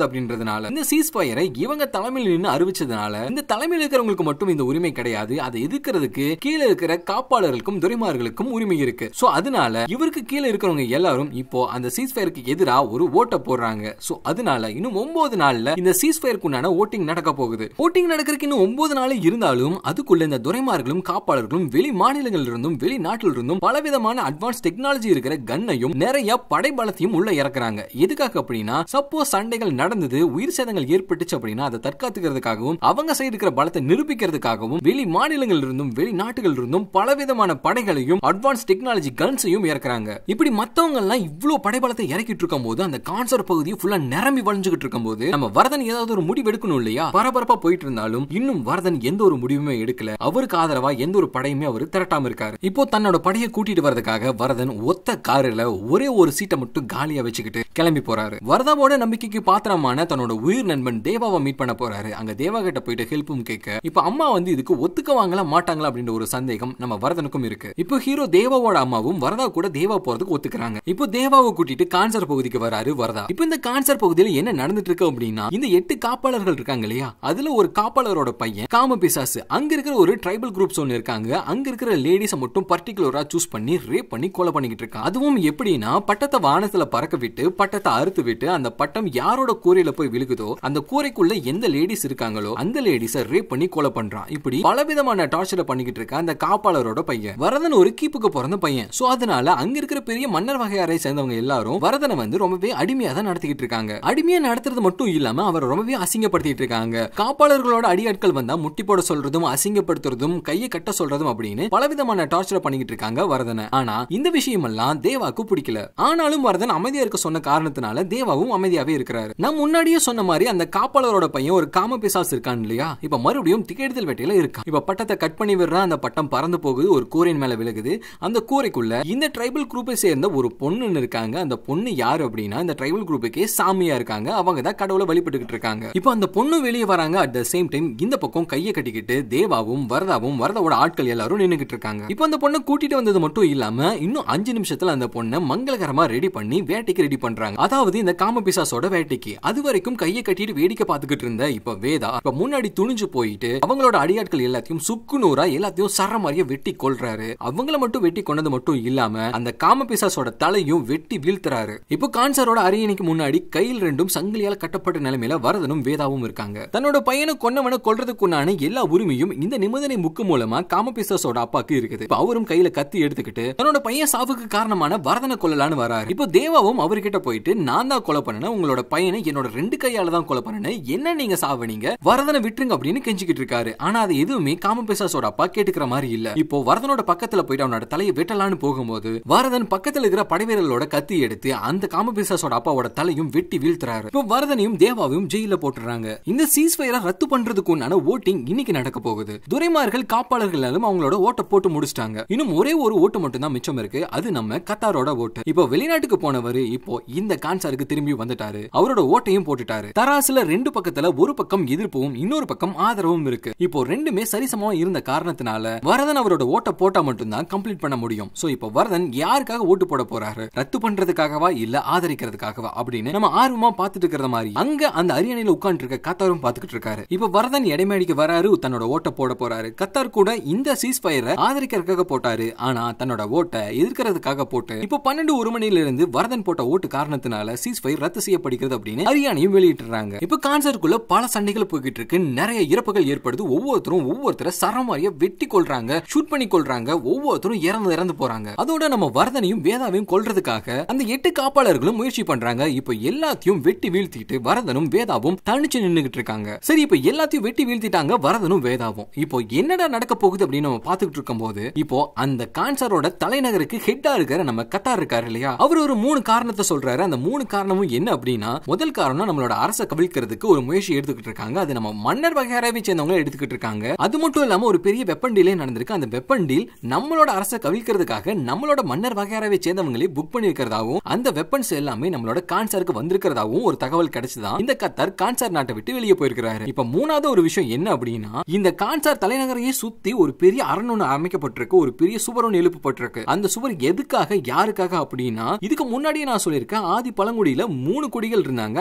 அப்படின்றதுனால இந்த சீஸ் ஃபயரை இவங்க தலைமையில் நின்று அறிவிச்சதுனால இந்த தலைமையில் இருக்கிறவங்களுக்கு மட்டும் இந்த உரிமை கிடையாது அதை எதிர்க்கிறதுக்கு கீழே இருக்கிற காப்பாளர்களுக்கும் துரைமார்களுக்கும் உரிமை இருக்கு சோ அதனால இவருக்கு கீழே இருக்கிறவங்க எல்லாரும் இப்போ அந்த சீஸ் ஃபயருக்கு எதிராக ஒரு ஓட்டை போடுறாங்க சோ அதனால இன்னும் ஒன்பது நாள்ல இந்த சீஸ் ஃபயருக்கு உண்டான ஓட்டிங் நடக்க போகுது ஓட்டிங் நடக்கிறதுக்கு இன்னும் ஒன்பது நாள் இருந்தாலும் அதுக்குள்ள இந்த துரைமார்களும் காப்பாளர்களும் வெளி மாநிலங்களில் இருந்தும் வெளிநாட்டில் இருந்தும் பலவிதமான அட்வான்ஸ் டெக்னாலஜி இருக்கிற கன்னையும் நிறைய படைபலத்தையும் உள்ள இறக்குறாங்க எதுக்காக அப்படின்னா சப்போஸ் சண்டைகள் நடந்தது உயிர் சேதங்கள் ஏற்பட்டுச்சு அப்படின்னா அதை தற்காத்துக்கிறதுக்காகவும் அவங்க சைடு இருக்கிற பலத்தை நிரூபிக்கிறதுக்காகவும் வெளி மாநிலங்களில் இருந்தும் வெளிநாட்டுகள் இருந்தும் பலவிதமான படைகளையும் அட்வான்ஸ் டெக்னாலஜி கன்ஸையும் இறக்குறாங்க இப்படி மத்தவங்க எல்லாம் இவ்வளவு படைபலத்தை இறக்கிட்டு இருக்கும் போது அந்த கான்சர் பகுதியை ஃபுல்லா நிரம்பி வளைஞ்சுகிட்டு இருக்கும் போது நம்ம வரதன் ஏதாவது ஒரு முடிவு எடுக்கணும் இல்லையா பரபரப்பா போயிட்டு இருந்தாலும் இன்னும் வரதன் எந்த ஒரு முடிவுமே எடுக்கல அவருக்கு ஆதரவா எந்த ஒரு படையுமே அவர் திரட்டாம இருக்காரு இப்போ தன்னோட படையை கூட்டிட்டு வரதுக்காக வரதன் ஒத்த காருல ஒரே ஒரு சீட்டை மட்டும் காலியா வச்சுக்கிட்டு கிளம்பி போறாரு வரதாவோட நம்பிக்கைக்கு பாத்திரமான தன்னோட உயிர் நண்பன் தேவாவை மீட் பண்ண போறாரு அங்க தேவா கிட்ட போயிட்டு ஹெல்ப்பும் கேட்க இப்ப அம்மா வந்து இதுக்கு ஒத்துக்குவாங்களா மாட்டாங்களா அப்படின்ற ஒரு சந்தேகம் நம்ம வரதனுக்கும் இருக்கு இப்போ ஹீரோ தேவாவோட அம்மாவும் வரதா கூட தேவா போறதுக்கு ஒத்துக்கிறாங்க இப்போ தேவாவை கூட்டிட்டு கான்சர் பகுதிக்கு வராரு வரதா இப்போ இந்த கான்சர் பகுதியில என்ன நடந்துட்டு இருக்கு அப்படின்னா இந்த எட்டு காப்பாளர்கள் இருக்காங்க இல்லையா அதுல ஒரு காப்பாளரோட பையன் காம பிசாசு அங்க இருக்கிற ஒரு ட்ரைபல் குரூப்ஸ் ஒன்னு இருக்காங்க அங்க இருக்கிற லேடிஸ மட்டும் பர்டிகுலரா சூஸ் பண்ணி ரேப் பண்ணி கொலை பண்ணிக்கிட்டு இருக்கான் அதுவும் எப்படின்னா பட்டத்தை வானத்துல பறக்க விட்டு பட்டத்தை அறுத்து விட்டு அந்த பட்டம் யாரோட கூரையில போய் விழுகுதோ அந்த கூரைக்குள்ள எந்த லேடிஸ் இருக்காங்களோ அந்த லேடிஸ ரேப் பண்ணி கொலை பண்றான் இப்படி பலவிதமான டார்ச்சரை பண்ணிக்கிட்டு இருக்க அந்த காப்பாளரோட பையன் வரதன் ஒரு கீப்புக்கு பிறந்த பையன் சோ அதனால அங்க இருக்கிற பெரிய மன்னர் வகையாரை சேர்ந்தவங்க எல்லாரும் வரதனை வந்து ரொம்பவே அடிமையா தான் நடத்திக்கிட்டு இருக்காங்க அடிமையா நடத்துறது மட்டும் இல்லாம அவர் ரொம்பவே அசிங்கப்படுத்திட்டு இருக்காங்க காப்பாளர்களோட அடியாட்கள் வந்தா முட்டி போட சொல்றதும் அசிங்கப்படுத்துறதும் கையை கட்ட சொல்றதும் அப்படின்னு பலவிதமான டார்ச்சரை பண்ணிக்கிட்டு இருக்காங்க வரதனை ஆனா இந்த விஷயம் எல்லாம் தேவாக்கு பிடிக்கல ஆனாலும் வரதன் அமைதியா இருக்க சொன்ன காரணத்தினால தேவாவும் அமைதியாவே இருக்கிறாரு நான் முன்னாடியே சொன்ன மாதிரி அந்த காப்பாளரோட பையன் ஒரு காம பிசாஸ் இருக்கான் இல்லையா இப்ப மறுபடியும் திக்கெடுதல் வேட்டையில இருக்கான் இப்ப பட்டத்தை கட் பண்ணி விடுறா அந்த பட்டம் பறந்து போகுது ஒரு கூரையின் மேல விழுகுது அந்த கூரைக்குள்ள இந்த ட்ரைபல் குரூப்பை சேர்ந்த ஒரு பொண்ணு இருக்காங்க அந்த பொண்ணு யாரு அப்படின்னா இந்த ட்ரைபல் குரூப்புக்கே சாமியா இருக்காங்க அவங்க தான் கடவுளை வழிபட்டுக்கிட்டு இருக்காங்க இப்போ அந்த பொண்ணு வெளியே வராங்க அட் த சேம் டைம் இந்த பக்கம் கையை கட்டிக்கிட்டு தேவாவும் வரதாவும் வரதாவோட ஆட்கள் எல்லாரும் நின்னுகிட்டு இருக்காங்க இப்போ அந்த பொண்ணை கூட்டிட்டு வந்தது மட்டும் இல்லாம இன்னும் அஞ்சு நிமிஷத்துல அந்த பொண்ணை மங்களகரமா ரெடி பண்ணி வேட்டைக்கு ரெடி பண்றாங்க அதாவது இந்த காம பிசாசோட வேட்டைக்கு அது வரைக்கும் கையை கட்டிட்டு வேடிக்கை பார்த்துக்கிட்டு இருந்த இப்ப வேதா இப்ப முன்னாடி துணிஞ்சு போயிட்டு அவங்களோட அடியாட்கள் எல்லாத்தையும் சுக்கு நூறா எல்லாத்தையும் சர மாதிரியே வெட்டி கொள்றாரு அவங்கள மட்டும் வெட்டி கொண்டது மட்டும் இல்லாம அந்த காம பிசாசோட தலையும் வெட்டி வீழ்த்துறாரு இப்போ கான்சரோட அரியணைக்கு முன்னாடி கையில் ரெண்டும் சங்கிலியால கட்டப்பட்ட நிலைமையில வரதனும் வேதாவும் இருக்காங்க தன்னோட பையனை கொன்னவனை கொல்றதுக்குண்டான எல்லா உரிமையும் இந்த நிபந்தனை முக்கு மூலமா காம பிசாசோட அப்பாக்கு இருக்குது இப்ப அவரும் கையில கத்தி எடுத்துக்கிட்டு தன்னோட பையன் சாவுக்கு காரணமான வரதனை கொல்லலான்னு வராரு இப்போ தேவாவும் அவர்கிட்ட போயிட்டு நான் தான் கொலை பண்ணேன் உங்களோட பையனை என்னோட ரெண்டு கையால தான் கொலை பண்ணேன் என்ன நீங்க சாவனீங்க வரதனை விட்டுருங்க அப்படின்னு கெஞ்சிக்கிட்டு இருக்காரு ஆனா அது எதுவுமே காம பிசாசோட அப்பா கேட்டுக்கிற மாதிரி இல்ல இப்போ வரதனோட பக்கத்துல போயிட்டு அவனோட தலையை வெட்டலான்னு போகும்போது வரதன் பக்கத்துல இருக்கிற படைவீரர்களோட கத்தி எடுத்து அந்த காம பிசாசோட அப்பாவோட தலையும் வெட்டி வீழ்த்துறாரு இப்போ வரதனையும் தேவாவையும் ஜெயில போட்டுறாங்க இந்த சீஸ் ஃபயரை ரத்து பண்றதுக்கு உண்டான ஓட்டிங் இன்னைக்கு நடக்க போகுது துரைமார்கள் காப்பாளர்கள் எல்லாரும் அவங்களோட ஓட்டை போட்டு முடிச்சிட்டாங்க இன்னும் ஒரே ஒரு ஓட்டு மட்டும் தான் மிச்சம் இருக்கு அது நம்ம கத்தாரோட ஓட்டு இப்போ வெளிநாட்டுக்கு போனவர் இப்போ இந்த கான்சாருக்கு திரும்பி வந்துட்டாரு அவரோட ஓட்டையும் போட்டுட்டாரு தராசுல ரெண்டு பக்கத்துல ஒரு பக்கம் எதிர்ப்பும் இன்னொரு பக்கம் ஆதரவும் இருக்கு இப்போ ரெண்டுமே சரிசமமா இருந்த காரணத்தினால வரதன் அவரோட ஓட்டை போட்டா மட்டும்தான் கம்ப்ளீட் பண்ண முடியும் சோ இப்போ வரதன் யாருக்காக ஓட்டு போட போறாரு ரத்து பண்றதுக்காகவா இல்ல ஆதரிக்கிறதுக்காகவா அப்படின்னு நம்ம ஆர்வமா பார்த்துட்டு இருக்கிற மாதிரி அங்க அந்த அரியணையில உட்கார்ந்து இருக்க கத்தாரும் பார்த்துக்கிட்டு இருக்காரு இப்போ வரதன் இடைமேடிக்கு வராரு தன்னோட ஓட்டை போட போறாரு கத்தார் கூட இந்த சீஸ் ஃபயரை ஆதரிக்கிறதுக்காக போட்டாரு ஆனா தன்னோட ஓட்டை எதிர்க்கிறதுக்காக போட்டு இப்போ பன்னெண்டு ஒரு மணில இருந்து வரதன் போட்ட ஓட்டு காரணத்தினால சீஸ் ஃபயர் ரத்து செய்யப்படுகிறது அப்படின்னு ஹரியானையும் வெளியிட்டுறாங்க இப்போ கான்சருக்குள்ள பல சண்டைகள் போய்கிட்டு இருக்கு நிறைய இறப்புகள் ஏற்படுது ஒவ்வொருத்தரும் ஒவ்வொருத்தரை சரமாரியா வெட்டி கொள்றாங்க ஷூட் பண்ணி கொள்றாங்க ஒவ்வொருத்தரும் இறந்து இறந்து போறாங்க அதோட நம்ம வரதனையும் வேதாவையும் கொல்றதுக்காக அந்த எட்டு காப்பாளர்களும் முயற்சி பண்றாங்க இப்போ எல்லாத்தையும் வெட்டி வீழ்த்திட்டு வரதனும் வேதாவும் தனிச்சு நின்னுகிட்டு இருக்காங்க சரி இப்போ எல்லாத்தையும் வெட்டி வீழ்த்திட்டாங்க வரதனும் வேதாவும் இப்போ என்னடா நடக்க போகுது அப்படின்னு நம்ம பாத்துக்கிட்டு இருக்கும் போது இப்போ அந்த கான்சரோட தலைநகருக்கு ஹெட்டா இருக்கிற நம்ம கத்தார் இருக்காரு இல்லையா அவர் ஒரு மூணு காரணத்தை சொல்றாரு அந்த மூணு காரணமும் என்ன அப்படின்னா முதல் காரணம் நம்மளோட அரசை கவிழ்க்கிறதுக்கு ஒரு முயற்சி எடுத்துக்கிட்டு இருக்காங்க அது நம்ம மன்னர் வகையராவை சேர்ந்தவங்க எடுத்துக்கிட்டு இருக்காங்க அது மட்டும் இல்லாம ஒரு பெரிய வெப்பன் டீலே நடந்திருக்கு அந்த வெப்பன் டீல் நம்மளோட அரசை கவிழ்க்கிறதுக்காக நம்மளோட மன்னர் வகையராவை சேர்ந்தவங்களே புக் பண்ணிருக்கிறதாவும் அந்த வெப்பன்ஸ் எல்லாமே நம்மளோட கான்சருக்கு வந்திருக்கிறதாவும் ஒரு தகவல் கிடைச்சுதான் இந்த கத்தார் கான்சார் நாட்டை விட்டு வெளியே போயிருக்கிறாரு இப்ப மூணாவது ஒரு விஷயம் என்ன அப்படின்னா இந்த கான்சார் தலைநகரையே சுத்தி ஒரு பெரிய அரண் அமைக்கப்பட்டிருக்கு ஒரு பெரிய சுவர் ஒன்று எழுப்பப்பட்டிருக்கு அந்த சுவர் எதுக்காக யாருக்காக அப்படின்னா இதுக்கு முன்னாடியே நான் சொல்லியிருக்கேன் ஆதி பழங்குடியில மூணு குடிகள் இருந்தாங்க அந்த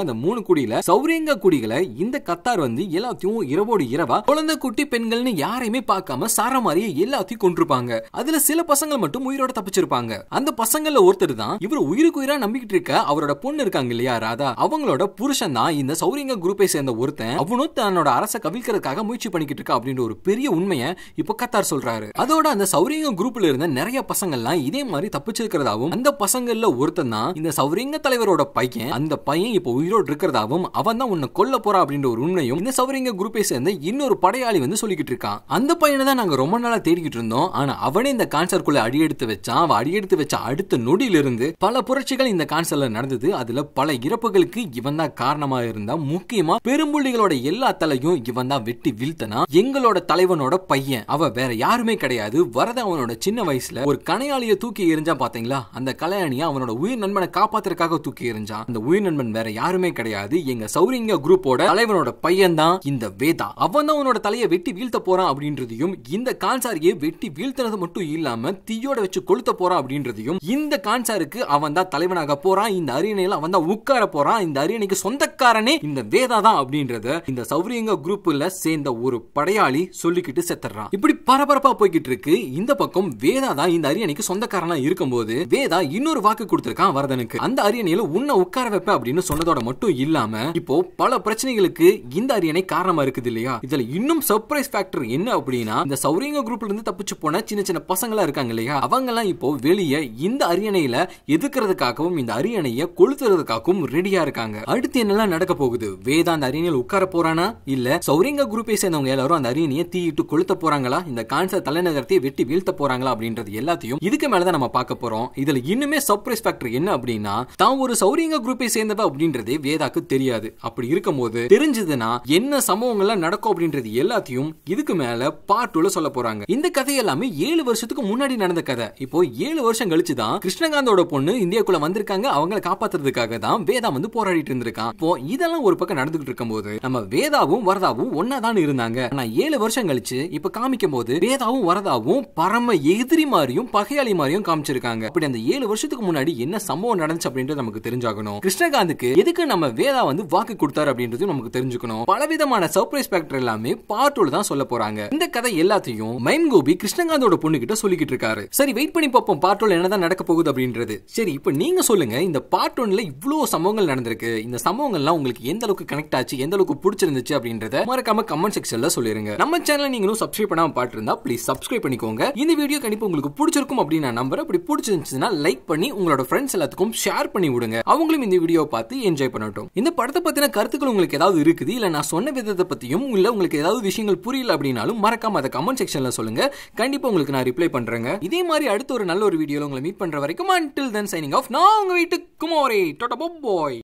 அந்த மூணு குடியில சௌரியங்க குடிகளை இந்த கத்தார் வந்து எல்லாத்தையும் இரவோடு இரவா குழந்தை குட்டி பெண்கள்னு யாரையுமே பார்க்காம சார மாதிரியே எல்லாத்தையும் கொண்டிருப்பாங்க அதுல சில பசங்க மட்டும் உயிரோட தப்பிச்சிருப்பாங்க அந்த பசங்கள்ல ஒருத்தர் தான் இவர் உயிருக்கு உயிரா நம்பிக்கிட்டு இருக்க அவரோட பொண்ணு இருக்காங்க இல்லையா ராதா அவங்களோட புருஷன் தான் இந்த சௌரியங்க குரூப்பை சேர்ந்த ஒருத்தன் அவனும் தன்னோட அரசை கவிழ்க்கிறதுக்காக முயற்சி பண்ணிக்கிட்டு இருக்கா அப்படின்ற ஒரு பெரிய உண்மையை இப்ப கத்தார் சொல்றாரு அதோட அந்த சௌரியங்க குரூப்ல இருந்த நிறைய பசங்கள்லாம் இதே மாதிரி தப்பிச்சிருக்கிறதாவும் அந்த பசங்கள்ல ஒருத்தன் தான் இந்த சௌரியங்க தலைவரோட பையன் அந்த பையன் இப்ப உயிரோடு இருக்கிறதாவும் அவன் தான் உன்னை கொல்ல போறா அப்படின்ற ஒரு உண்மையும் இந்த சௌரியங்க குரூப்பை சேர்ந்த இன்னொரு படையாளி வந்து சொல்லிக்கிட்டு இருக்கான் அந்த பையனை தான் நாங்க ரொம்ப நாளா தேடிக்கிட்டு இருந்தோம் ஆனா அவனே இந்த கான்சர்க்குள்ள அடியெடுத்து வச்சான் அவன் அடியெடுத்து வச்ச அடுத்த நொடியிலிருந்து பல புரட்சிகள் இந்த கான்சர்ல நடந்தது அதுல பல இறப்புகளுக்கு இவன் தான் காரணமா இருந்தா முக்கியமா பெரும்புள்ளிகளோட எல்லா தலையும் இவன் தான் வெட்டி வீழ்த்தனா எங்களோட தலைவனோட பையன் அவ வேற யாருமே கிடையாது வரத அவனோட சின்ன வயசுல ஒரு கனையாளிய தூக்கி எறிஞ்சான் பாத்தீங்களா அந்த கலையாணிய அவனோட உயிர் நண்பனை காப்பாத்துறதுக்காக தூக்கி எறிஞ்சான் அந்த உயிர் நண்பன் வேற யாருமே கிடையாது எங்க சௌரிங்க குரூப்போட தலைவனோட பையன் தான் இந்த வேதா அவன் தான் அவனோட தலையை வெட்டி வீழ்த்த போறான் அப்படின்றதையும் இந்த கான்சாரியை வெட்டி வீழ்த்தினது மட்டும் இல்லாம தீயோட வச்சு கொளுத்த போறான் அப்படின்றதையும் இந்த கான்சாருக்கு அவன் தான் தலைவனாக போறான் இந்த அரியணையில அவன் தான் உட்கார போறான் இந்த அரியணைக்கு சொந்தக்காரனே இந்த வேதா தான் அப்படின்றத இந்த சௌரியங்க குரூப்ல சேர்ந்த ஒரு படையாளி சொல்லிக்கிட்டு செத்துறான் இப்படி பரபரப்பா போய்கிட்டு இருக்கு இந்த பக்கம் வேதா தான் இந்த அரியணைக்கு சொந்தக்காரனா இருக்கும்போது வேதா இன்னொரு வாக்கு கொடுத்திருக்கான் வரதனுக்கு அந்த அரியணையில உன்னை உட்கார வைப்ப அப்படின்னு சொன்னதோட மட்டும் இல்லாம இப்போ பல பிரச்சனைகளுக்கு இந்த அரியணை காரணமா இருக்குது இல்லையா இதுல இன்னும் சர்ப்ரைஸ் ஃபேக்டர் என்ன அப்படின்னா இந்த சௌரியங்க குரூப்ல இருந்து தப்பிச்சு போன சின்ன சின்ன பசங்களா இருக்காங்க இல்லையா அவங்க எல்லாம் இப்போ வெளியே இந்த அரியணையில எதுக்குறதுக்காகவும் இந்த அரியணையை கொளுத்துறதுக்காகவும் ரெடியா இருக்காங்க அடுத்து என்னெல்லாம் நடக்க போகுது வேதா அந்த அரியணையில் உட்கார போறானா இல்ல சௌரியங்க குரூப்பை சேர்ந்தவங்க எல்லாரும் அந்த அரியணையை தீயிட்டு கொளுத்த போறாங்களா இந்த கான்சர் தலைநகரத்தை வெட்டி வீழ்த்த போறாங்களா அப்படின்றது எல்லாத்தையும் இதுக்கு மேலதான் நம்ம பார்க்க போறோம் இதுல இன்னுமே சர்ப்ரைஸ் ஃபேக்டர் என்ன அப்படின்னா தான் ஒரு சௌரியங்க குரூப்பை சேர்ந்தவ அப்படின்றதே வேதாக்கு தெரியாது அப்படி இருக்கும்போது தெரிஞ்சதுன்னா என்ன சம்பவங்கள்லாம் நடக்கும் அப்படின்றது எல்லாத்தையும் இதுக்கு மேல பார்ட் டூல சொல்ல போறாங்க இந்த கதை எல்லாமே ஏழு வருஷத்துக்கு முன்னாடி நடந்த கதை இப்போ ஏழு வருஷம் கழிச்சு தான் கிருஷ்ணகாந்தோட பொண்ணு இந்தியாக்குள்ள வந்திருக்காங்க அவங்களை காப்பாத்துறதுக்காக தான் வேதா வந்து போராடிட்டு இருந்திருக்கான் இப்போ இதெல்லாம் ஒரு பக்கம் நடந்துகிட்டு இருக்கும்போது நம்ம வேதாவும் வரதாவும் ஒன்னா தான் இருந்தாங்க ஆனா ஏழு வருஷம் கழிச்சு இப்ப காமிக்கும் போது வேதாவும் வரதாவும் பரம எதிரி மாதிரியும் பகையாளி மாதிரியும் காமிச்சிருக்காங்க அப்படி அந்த ஏழு வருஷத்துக்கு முன்னாடி என்ன சம்பவம் நடந்துச்சு அப்படின்றது நமக்கு தெரிஞ்சாகணும் கிருஷ்ணகாந்துக்கு எதுக்கு நம்ம வேதா வந்து வாக்கு கொடுத்தாரு அப்படின்றது நமக்கு தெரிஞ்சுக்கணும் பலவிதமான சர்ப்ரைஸ் ஃபேக்டர் எல்லாமே பார்ட்டோட தான் சொல்ல போறாங்க இந்த கதை எல்லாத்தையும் மைம் கோபி கிருஷ்ணகாந்தோட பொண்ணு கிட்ட சொல்லிக்கிட்டு இருக்காரு சரி வெயிட் பண்ணி பார்ப்போம் பார்ட்டோல என்னதான் நடக்க போகுது அப்படின்றது சரி இப்போ நீங்க சொல்லுங்க இந்த பார்ட் ஒன்ல இவ்வளவு சம்பவங்கள் நடந்திருக்கு இந்த சம்பவங்கள்லாம் உங்களுக்கு எந்த அளவுக்கு கனெக்ட் ஆச்சு எந்த அளவுக்கு பிடிச்சிருந்துச்சு அப்படின்றத மறக்காம கமெண்ட் செக்ஷன்ல சொல்லிருங்க நம்ம சேனலை நீங்களும் சப்ஸ்கிரைப் பண்ணாம பாத்துருந்தா ப்ளீஸ் சப்ஸ்கிரைப் பண்ணிக்கோங்க இந்த வீடியோ கண்டிப்பா உங்களுக்கு பிடிச்சிருக்கும் அப்படின்னு நான் நம்புறேன் அப்படி பிடிச்சிருந்துச்சுன்னா லைக் பண்ணி உங்களோட ஃப்ரெண்ட்ஸ் எல்லாத்துக்கும் ஷேர் பண்ணி விடுங்க அவங்களும் இந்த வீடியோ பார்த்து என்ஜாய் பண்ணட்டும் இந்த படத்தை பத்தின கருத்துக்கள் உங்களுக்கு ஏதாவது இருக்குது இல்ல நான் சொன்ன விதத்தை பத்தியும் இல்ல உங்களுக்கு ஏதாவது விஷயங்கள் புரியல அப்படின்னாலும் மறக்காம அதை கமெண்ட் செக்ஷன்ல சொல்லுங்க கண்டிப்பா உங்களுக்கு நான் ரிப்ளை பண்றேங்க இதே மாதிரி அடுத்த ஒரு நல்ல ஒரு வீடியோல உங்களை மீட் பண்ற வரைக்கும் அன்டில் தென் சைனிங் ஆஃப் நான் உங்க வீட்டுக்கு குமாரே டோட்டா பாய்